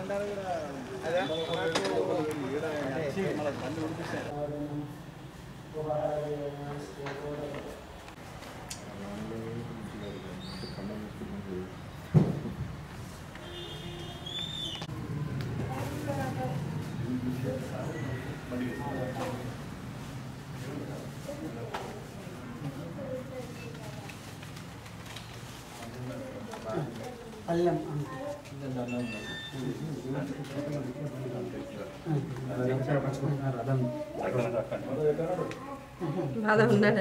అల్లం బాధ ఉన్నాడు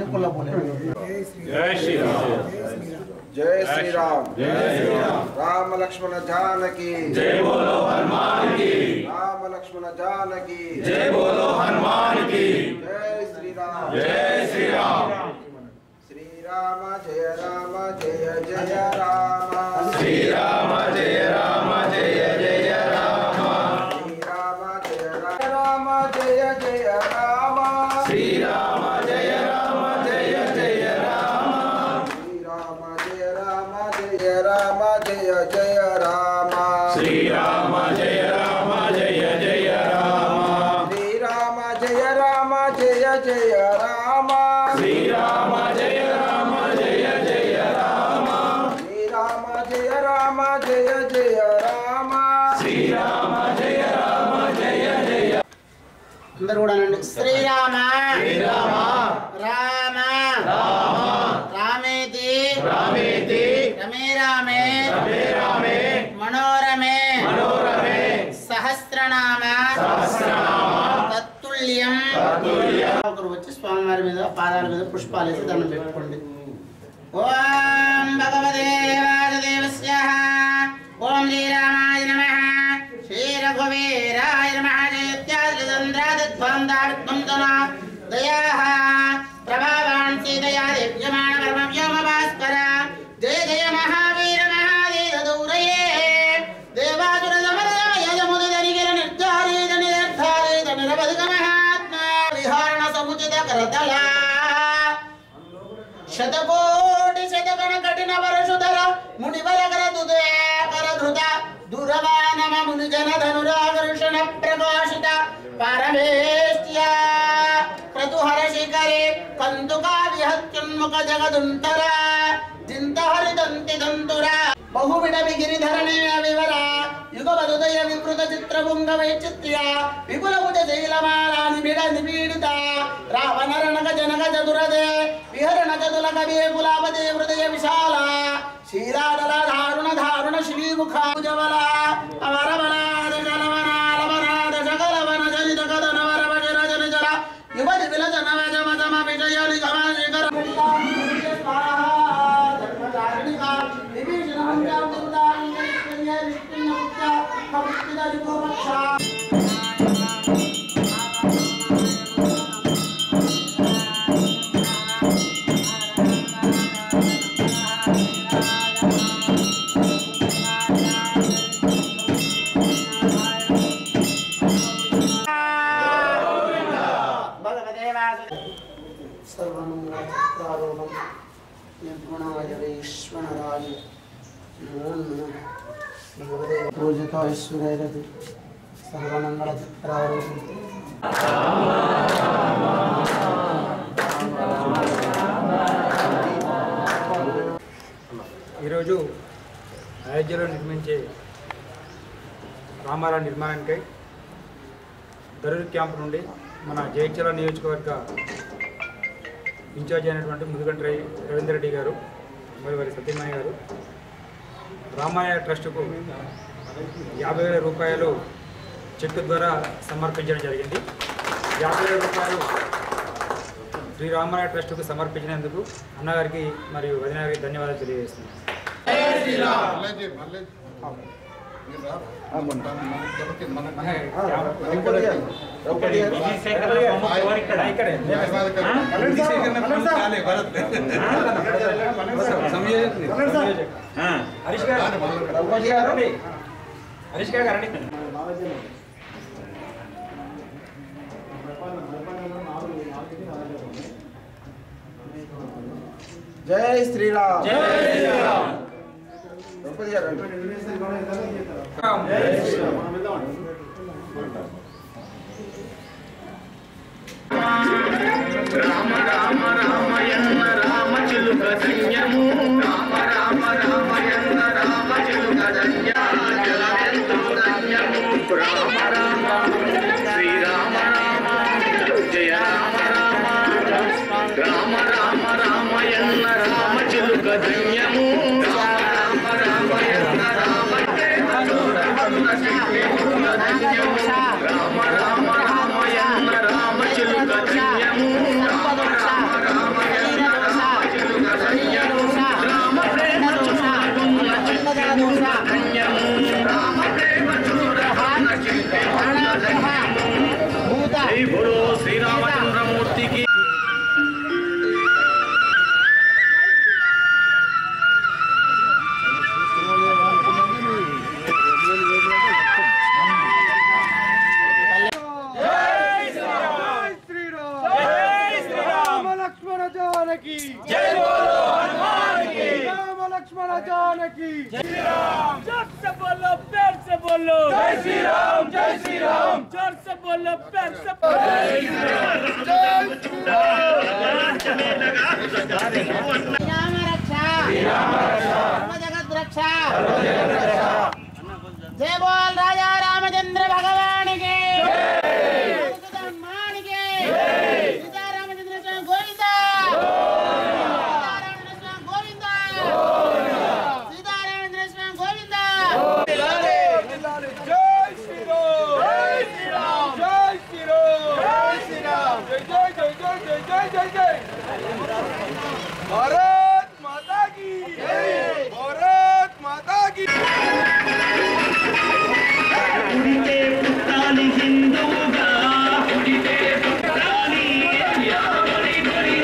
జై శ్రీరామ్ జై శ్రీరామ్ జై శ్రీరామ్ రామ లక్ష్మణ జానకి జై బోలో హనుమాన్ కి రామ లక్ష్మణ జానకి జై బోలో హనుమాన్ కి జై శ్రీరామ్ జై శ్రీరామ్ శ్రీరామ జయ రామ జయ జయ రామ శ్రీరామ జయ రామ జయ జయ రామ శ్రీరామ జయ రామ జయ జయ రామ శ్రీరామ జయ రామ జయ జయ రామ శ్రీరామ జయ రామ జయ రామ జయ జయ రామ శ్రీరామ జయ రామ జయ జయ రామ శ్రీరామ జయ రామ జయ జయ రామ శ్రీరామ జయ రామ జయ జయ రామ శ్రీరామ జయ రామ జయ జయ రామ శ్రీరామ జయ రామ జయ జయ అందరు కూడా అనండి శ్రీరామ శ్రీరామ రామ రామ రామేతి రామేతి రమే రామే రమే రామే మనోరమే మనోరమే సహస్రనామ సహస్రనామ తత్తుల్యం తత్తుల్యం. ఒకరు వచ్చి స్వామివారి మీద పాదాల మీద పుష్పాలు వేసి దండం పెట్టుకోండి ఓం భగవతే వాసుదేవస్య ఓం శ్రీరామాయ నమ శ్రీ రఘువీరాయ నమ జయత్యాద్రిచంద్రాదిధ్వందావిధ్వంసన దయా ప్రభావాన్ సీతయా దివ్యమాణ పరమ వ్యోమ భాస్కర జయ జయ మహావీర మహాదేవ దౌరయే దేవాసుర సమర యజముద ధరిగిర నిర్ధారిత నిర్ధారిత నిరవధిక మహాత్మా విహారణ సముచిత కరతలా శతకోటి శతగణ కఠిన వరసుధర మునివర కర దుదే కర ధృత దురవానమ ముని జన ధనురాకర్షణ ప్రకాశిత పరమేష్ట్య క్రతుహర శిఖరే కందుకా విహత్యున్ముఖ జగదుంతర జింత హరిదంతి దంతుర బహువిడ గిరిధరణే వివర యుగవదుదయ వివృత చిత్రభుంగ వైచిత్ర్య విపుల భుజ శైలమాలా నిబిడ నిపీడిత రావణ రణగ జనగ చతురదే విహరణ చతుల కవి గులాపదే హృదయ విశాల శీలాదల దారుణ దారుణ శ్రీముఖ జవల అవరవనాద జలవనాలవనాద సకలవన జనిత కథన వర వజర జన జల యువతి విలజన వజమ జమ విజయలి గమ శిఖర సర్వమంగళారోహం నిర్గుణాయ వైశ్వనరాయ నమో నమః భగవతే పూజితాశ్వరైరతి సర్వమంగళచక్రారోహం ఈరోజు అయోధ్యలో నిర్మించే రామాలయ నిర్మాణానికై దరూర్ క్యాంప్ నుండి మన జయచల నియోజకవర్గ ఇన్ఛార్జ్ అయినటువంటి ముదుగంటి రవి- రవీందర్ రెడ్డి గారు మరి వారి సత్యమణి గారు రామాలయ ట్రస్టుకు యాభై వేల రూపాయలు చెక్కు ద్వారా సమర్పించడం జరిగింది యాభై వేల రూపాయలు శ్రీ రామాలయ ట్రస్టుకు సమర్పించినందుకు అన్నగారికి మరియు వదిన గారికి ధన్యవాదాలు తెలియజేస్తున్నాను ఇక్కడే హరీష్ గారు రండి. హరీష్ గారు రండి జై శ్రీరామ్ జై శ్రీరామ్ కొద్దిగా రండి. రామ రామ రామయన్న రామ చిలుక ధన్యము రామ రామ రామయన్న రామ చిలుక ధన్యము ధన్యము రామ రామ శ్రీరామ రామ జయ రామ రామ రామ రామ రామయన్న రామ చిలుక ధన్యము రామ రామ రామయన్న రామ ధన్యము రామ రామ రామయన్న రామ చిలుక ధన్యము రామ రామ రామయన్న రామ చిలుక ధన్యము రామ ప్రేమ చూడకున్న చిత్తము ధన్యము రామ ప్రేమ చూడకున్న చిత్తము ధన్యము జై బోలో శ్రీరామచంద్రమూర్తికి రామ లక్ష్మణ జానకి జై బోలో హనుమాన్ కి రామ లక్ష్మణ జానకి जोर से बोलो प्यार से बोलो జై శ్రీరామ్ జై శ్రీరామ్ जोर से बोलो प्यार से बोलो శ్రీరామ రక్ష సర్వ జగత్ రక్ష జయ బోల్ రాజా రామచంద్ర భగవానికి మానికి సీతారామచంద్ర స్వామి గోవింద సీతారామచంద్ర స్వామి గోవింద సీతారామచంద్ర స్వామి గోవింద జై శ్రీరామ్ జై శ్రీరామ్ జై శ్రీరామ్ జై శ్రీరామ్ జై జై జై జై జై జై జై భారత్ మాతా కీ జై భారత్ మాతా కీ పుడితే పుట్టాలి హిందువుగా పుడితే పుట్టాలి బలి బలి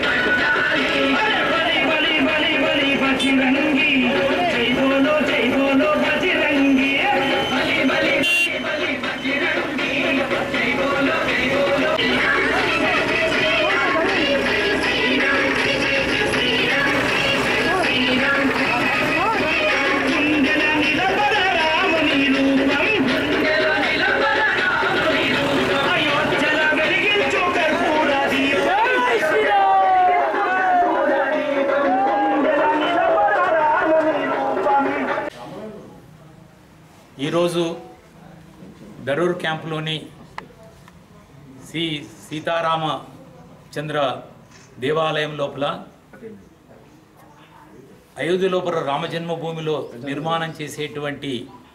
బలి బలి బలి బలి బచిరంగి జై బోలో జై బోలో బచిరంగి బలి బలి బలి బచిరంగి జై బోలో జై బోలో గుండెల నిలబడ రాముని రూపం గుండెల నిలబడ రాముని రూపం అయోధ్యల వెలిగించు కర్పూర దీపం ఈరోజు దరూర్ క్యాంపులోని శ్రీ సీతారామ చంద్ర దేవాలయం లోపల అయోధ్య లోపల రామజన్మభూమిలో నిర్మాణం చేసేటువంటి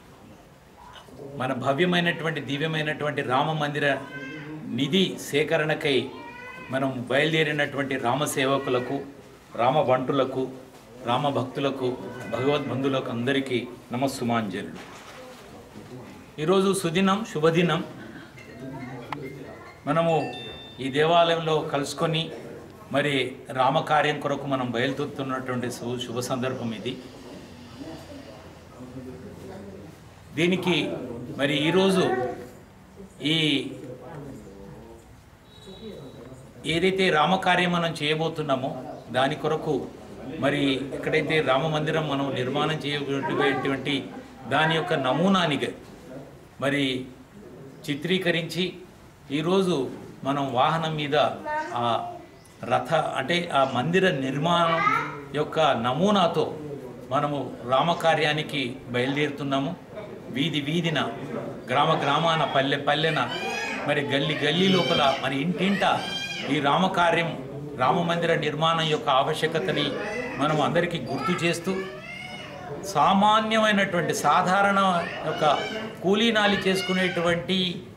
మన భవ్యమైనటువంటి దివ్యమైనటువంటి రామ మందిర నిధి సేకరణకై మనం బయలుదేరినటువంటి రామ సేవకులకు రామ బంటులకు రామ భక్తులకు భగవద్బంధులకు అందరికీ నమస్సుమాంజలు ఈరోజు సుదినం శుభదినం మనము ఈ దేవాలయంలో కలుసుకొని మరి రామకార్యం కొరకు మనం బయలుదేరుతున్నటువంటి శు- శుభ సందర్భం ఇది దీనికి మరి ఈరోజు ఈ ఏదైతే రామకార్యం మనం చేయబోతున్నామో దాని కొరకు మరి ఎక్కడైతే రామ మందిరం మనం నిర్మాణం చేయబోయేటువంటి దాని యొక్క నమూనానిగా మరి చిత్రీకరించి ఈరోజు మనం వాహనం మీద ఆ రథ అంటే ఆ మందిర నిర్మాణం యొక్క నమూనాతో మనము రామకార్యానికి బయలుదేరుతున్నాము వీధి వీధిన గ్రామ గ్రామాన పల్లె పల్లెన మరి గల్లి గల్లీ లోపల మరి ఇంటింట ఈ రామకార్యం రామ మందిర నిర్మాణం యొక్క ఆవశ్యకతని మనం అందరికీ గుర్తు చేస్తూ సామాన్యమైనటువంటి సాధారణ యొక్క కూలీనాలి చేసుకునేటువంటి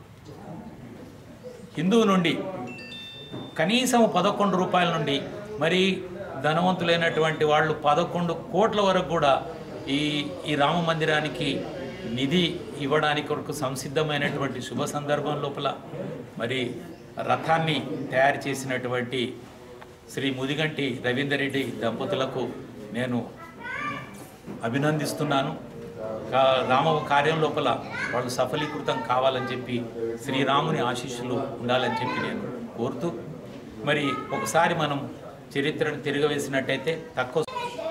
హిందువు నుండి కనీసం పదకొండు రూపాయల నుండి మరి ధనవంతులైనటువంటి వాళ్ళు పదకొండు కోట్ల వరకు కూడా ఈ ఈ రామ మందిరానికి నిధి ఇవ్వడానికి కొరకు సంసిద్ధమైనటువంటి శుభ సందర్భం లోపల మరి రథాన్ని తయారు చేసినటువంటి శ్రీ ముదిగంటి రవీందర్ రెడ్డి దంపతులకు నేను అభినందిస్తున్నాను కా- రామ కార్యం లోపల వాళ్ళు సఫలీకృతం కావాలని చెప్పి శ్రీరాముని ఆశీస్సులు ఉండాలని చెప్పి నేను కోరుతూ మరి ఒకసారి మనం చరిత్రను తిరగవేసినట్టయితే తక్కువ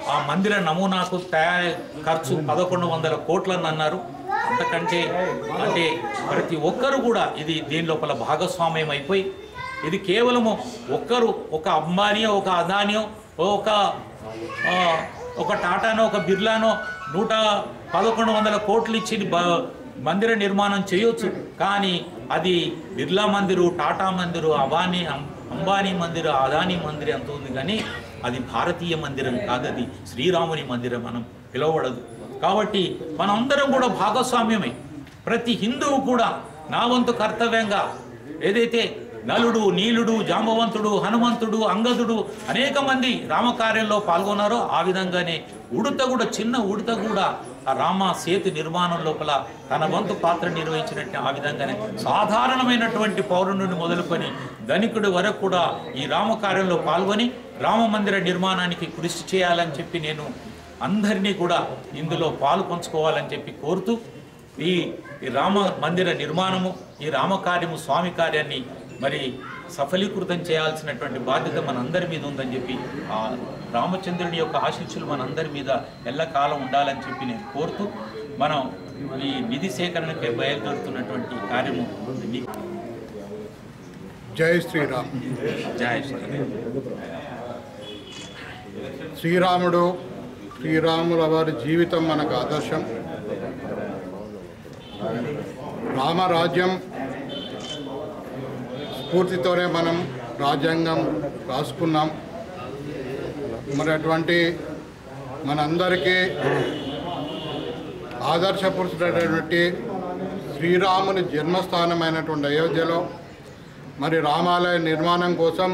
ఆ మందిర నమూనాకు తయారు ఖర్చు పదకొండు వందల కోట్లని అన్నారు అంతకంటే అంటే ప్రతి ఒక్కరు కూడా ఇది దీని లోపల భాగస్వామ్యం అయిపోయి ఇది కేవలము ఒక్కరు ఒక అంబానియో ఒక అదానియో ఒక ఆ, ఒక టాటానో ఒక బిర్లానో నూట పదకొండు వందల కోట్లు ఇచ్చి బ- మందిర నిర్మాణం చేయొచ్చు కానీ అది బిర్లా మందిరు టాటా మందిరు అబానీ అం- అంబానీ మందిరు అదానీ మందిరం అంత ఉంది కానీ అది భారతీయ మందిరం కాదు అది శ్రీరాముని మందిరం మనం పిలువబడదు కాబట్టి మనందరం కూడా భాగస్వామ్యమే ప్రతి హిందువు కూడా నా వంతు కర్తవ్యంగా ఏదైతే నలుడు నీలుడు జాంబవంతుడు హనుమంతుడు అంగదుడు అనేక మంది రామకార్యంలో పాల్గొన్నారో ఆ విధంగానే ఉడత కూడా చిన్న ఉడత కూడా ఆ రామ సేతు నిర్మాణం లోపల తన వంతు పాత్ర నిర్వహించినట్టు ఆ విధంగానే సాధారణమైనటువంటి పౌరుని మొదలుకొని ధనికుడి వరకు కూడా ఈ రామకార్యంలో పాల్గొని రామ మందిర నిర్మాణానికి కృషి చేయాలని చెప్పి నేను అందరినీ కూడా ఇందులో పాలు పంచుకోవాలని చెప్పి కోరుతూ ఈ ఈ రామ మందిర నిర్మాణము ఈ రామకార్యము స్వామి కార్యాన్ని మరి సఫలీకృతం చేయాల్సినటువంటి బాధ్యత మనందరి మీద ఉందని చెప్పి ఆ రామచంద్రుని యొక్క ఆశీస్సులు మనందరి మీద ఎల్లకాలం ఉండాలని చెప్పి నేను కోరుతూ మనం ఈ నిధి సేకరణకై బయలుదేరుతున్నటువంటి కార్యము ని- జై శ్రీరామ్ జయ శ్రీరామ్ శ్రీరాముడు శ్రీరాముల వారి జీవితం మనకు ఆదర్శం రామరాజ్యం స్ఫూర్తితోనే మనం రాజ్యాంగం రాసుకున్నాం మరి అటువంటి మనందరికీ ఆదర్శపురుషుడైనటువంటి శ్రీరాముని జన్మస్థానమైనటువంటి అయోధ్యలో మరి రామాలయ నిర్మాణం కోసం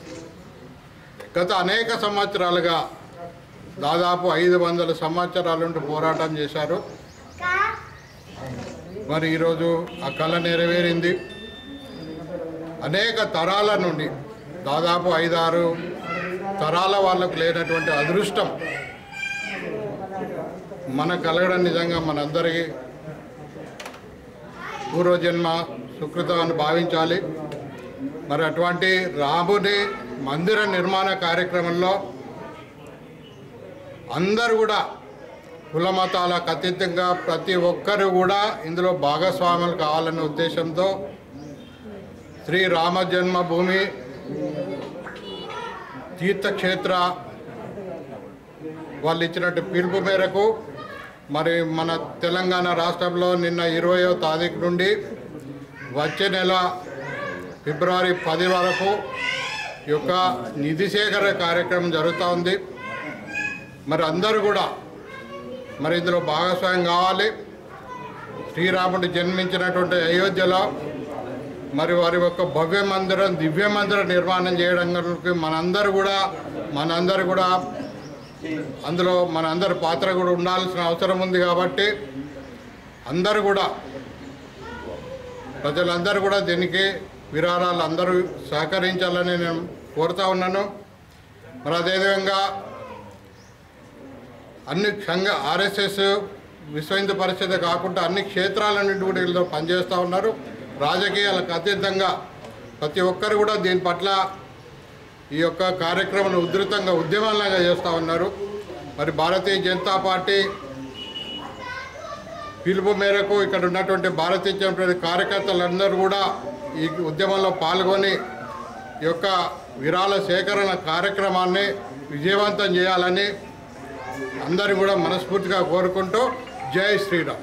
గత అనేక సంవత్సరాలుగా దాదాపు ఐదు వందల సంవత్సరాల నుండి పోరాటం చేశారు మరి ఈరోజు ఆ కళ నెరవేరింది అనేక తరాల నుండి దాదాపు ఐదారు తరాల వాళ్ళకు లేనటువంటి అదృష్టం మనకు కలగడం నిజంగా మనందరికీ పూర్వజన్మ సుకృతం అని భావించాలి మరి అటువంటి రాముని మందిర నిర్మాణ కార్యక్రమంలో అందరూ కూడా కుల మతాలకు అతీతంగా ప్రతి ఒక్కరు కూడా ఇందులో భాగస్వాములు కావాలనే ఉద్దేశంతో శ్రీ రామ జన్మభూమి తీర్థక్షేత్ర వాళ్ళు ఇచ్చినట్టు పిలుపు మేరకు మరి మన తెలంగాణ రాష్ట్రంలో నిన్న ఇరవయో తారీఖు నుండి వచ్చే నెల ఫిబ్రవరి పది వరకు ఈ యొక్క నిధి సేకరణ కార్యక్రమం జరుగుతూ ఉంది మరి అందరూ కూడా మరి ఇందులో భాగస్వామ్యం కావాలి శ్రీరాముడు జన్మించినటువంటి అయోధ్యలో మరి వారి యొక్క భవ్య మందిరం దివ్య మందిరం నిర్మాణం చేయడానికి మనందరూ కూడా మనందరూ కూడా అందులో మనందరి పాత్ర కూడా ఉండాల్సిన అవసరం ఉంది కాబట్టి అందరూ కూడా ప్రజలందరూ కూడా దీనికి విరాళాలు అందరూ సహకరించాలని నేను కోరుతా ఉన్నాను మరి అదేవిధంగా అన్ని సంఘ ఆర్ఎస్ఎస్ విశ్వ హిందూ పరిషత్ కాకుండా అన్ని క్షేత్రాలన్నింటి కూడా వీళ్ళు పనిచేస్తూ ఉన్నారు రాజకీయాలకు అతీతంగా ప్రతి ఒక్కరు కూడా దీని పట్ల ఈ యొక్క కార్యక్రమాన్ని ఉధృతంగా ఉద్యమాలంగా చేస్తూ ఉన్నారు మరి భారతీయ జనతా పార్టీ పిలుపు మేరకు ఇక్కడ ఉన్నటువంటి భారతీయ జనతా పార్టీ కార్యకర్తలందరూ కూడా ఈ ఉద్యమంలో పాల్గొని ఈ యొక్క విరాళ సేకరణ కార్యక్రమాన్ని విజయవంతం చేయాలని అందరూ కూడా మనస్ఫూర్తిగా కోరుకుంటూ జై శ్రీరామ్